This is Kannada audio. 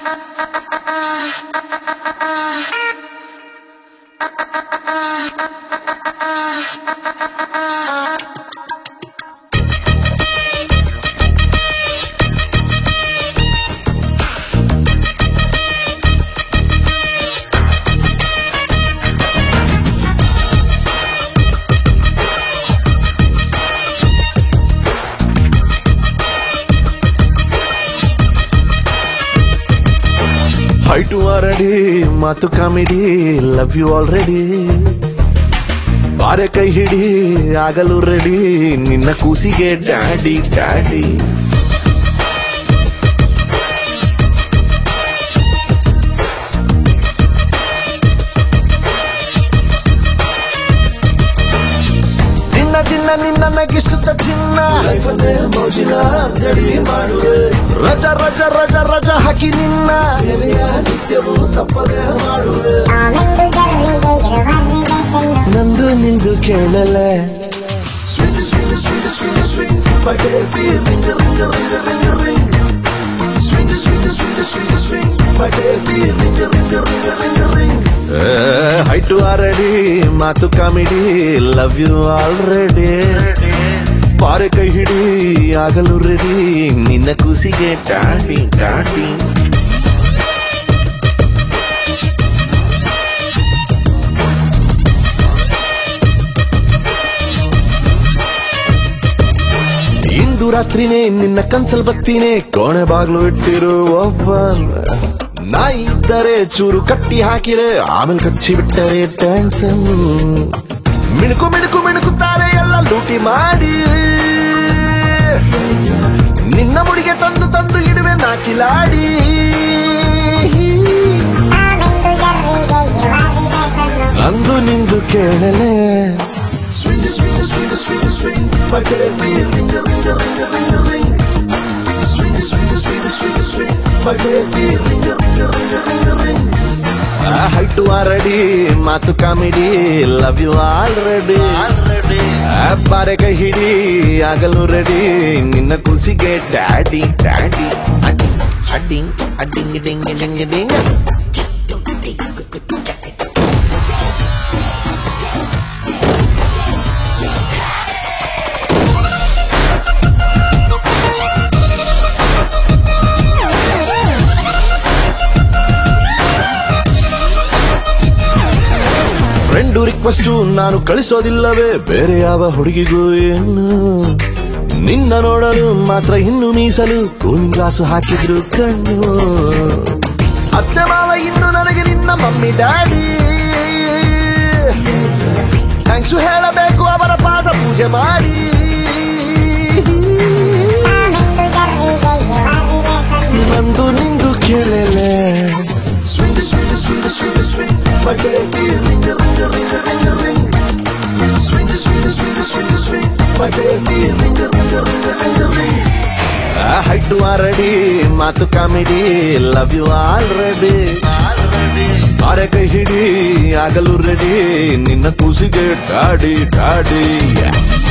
ಹೈಟು ಆರಡಿ ಮಾತು ಕಾಮಿಡಿ ಲವ್ ಯು ಆಲ್ರೆಡಿ ಬಾರೆ ಕೈ ಹಿಡಿ ಆಗಲು ರೆಡಿ ನಿನ್ನ ಕೂಸಿಗೆ ಡ್ಯಾಡಿ ಡ್ಯಾಡಿ ದಿನ ದಿನ ನಿನ್ನ ನಗಿಸುತ್ತ ಚಿನ್ನ ಮೋಜಿನ ಅಂಗಡಿ ಮಾಡುವೆ ರಜ ರಜ ರಜ ರಜ ಹಾಕಿ ನಿನ್ನ ಸೇವೆಯ ನಿತ್ಯವೂ ತಪ್ಪದೆ ಮಾಡುವೆ ಆಮೆಂದು ಜರ್ರಿಗೆ ಇರುವರ್ರಿಗೆ ಸೆನ್ನು ನಂದು ನಿಂದು ಕೇಳಲೆ Swing, swing, swing, swing, swing, my baby, ring, ring, ring, ring, ring. Swing, swing, swing, swing, swing, my baby, ring, ring, ring, ring, ring. Height ಆರಡಿ ಮಾತು ಕಾಮಿಡಿ ಲವ್ ಯು ಆಲ್ರೆಡಿ ಪಾರೆ ಕೈ ಹಿಡಿ ಆಗಲು ರೆಡಿ ನಿನ್ನ ಕೂಸಿಗೆ ಟಾಟಿ ಟಾಟಿ ಇಂದು ರಾತ್ರಿನೇ ನಿನ್ನ ಕನ್ಸಲ್ ಬತ್ತೀನಿ ಕೋಣೆ ಬಾಗ್ಲು ಇಟ್ಟಿರು ಒಬ್ಬ ನಾಯಿ ಇದ್ದರೆ ಚೂರು ಕಟ್ಟಿ ಹಾಕಿರೆ ಆಮೇಲೆ ಕಚ್ಚಿ ಬಿಟ್ಟರೆ ಟೆನ್ಷನ್ ಮಿಣುಕು ಮಿಣುಕು ಮಿಣುಕುತ್ತಾರೆ ಎಲ್ಲ ಲೂಟಿ ಮಾಡಿ ನಿನ್ನ ಮುಡಿಗೆ ತಂದು ತಂದು ಇಡುವೆ ನಾಕಿಲಾಡಿ ಆಮೆಂದು ಜರ್ರಿಗೆ ಇರುವರ್ರಿಗೆ ಸೆನ್ನು ನಂದು ನಿಂದು ಕೇಳಲೆ Swing, swing, swing, swing, swing, my baby, ring, ring, ring, ring, ring. Swing, swing, swing, swing, swing, my baby, ring, ring, ring, ring, ring. Height ಆರಡಿ ಮಾತು ಕಾಮಿಡಿ ಲವ್ ಯು ಆಲ್ರೆಡಿ ಬಾರೆ ಕೈ ಹಿಡಿ ಆಗಲು ರೆಡಿ ನಿನ್ನ ಕುಸಿಗೆ ಡ್ಯಾಡಿ ಡ್ಯಾಡಿ ಅಡ್ಡಿಂಗ್ ಅಡ್ಡಿಂಗ್ ಡಿಂಗ್ ಡಿಂಗ್ ಡಿಂಗ್ ಫ್ರೆಂಡು ರಿಕ್ವೆಸ್ಟ್ ನಾನು ಕಳಿಸೋದಿಲ್ಲವೇ ಬೇರೆ ಯಾವ ಹುಡುಗಿಗೂ ಏನು ನಿನ್ನ ನೋಡಲು ಮಾತ್ರ ಇನ್ನು ಮೀಸಲು ಕೂಲಿಂಗ್ ಗ್ಲಾಸ್ ಹಾಕಿದ್ರು ಕಣ್ಣು ಅತ್ತೆ ಮಾವ ಇನ್ನು ನನಗೆ ನಿನ್ನ ಮಮ್ಮಿ ಡ್ಯಾಡಿ ಥ್ಯಾಂಕ್ಸು ಹೇಳಬೇಕು ಅವರ ಪಾದ ಪೂಜೆ ಮಾಡಿ ಆಮೆಂದು ಜರ್ರಿಗೆ ಇರುವರ್ರಿಗೆ ಸೆನ್ನು ನಂದು ನಿಂದು ಕೇಳಲೆ Swing, swing, swing, swing, swing, my baby, ring, ring, ring, ring, ring. Swing, swing, swing, swing, swing, my baby, ring, ring, ring, ring, ring. Height ಆರಡಿ ಮಾತು ಕಾಮಿಡಿ ಲವ್ ಯು ಆಲ್ರೆಡಿ ಬಾರೆ ಕೈ ಹಿಡಿ ಆಗಲು ರೆಡಿ ನಿನ್ನ ಕೂಸಿಗೆ ಟಾಡಿ ಟಾಡಿ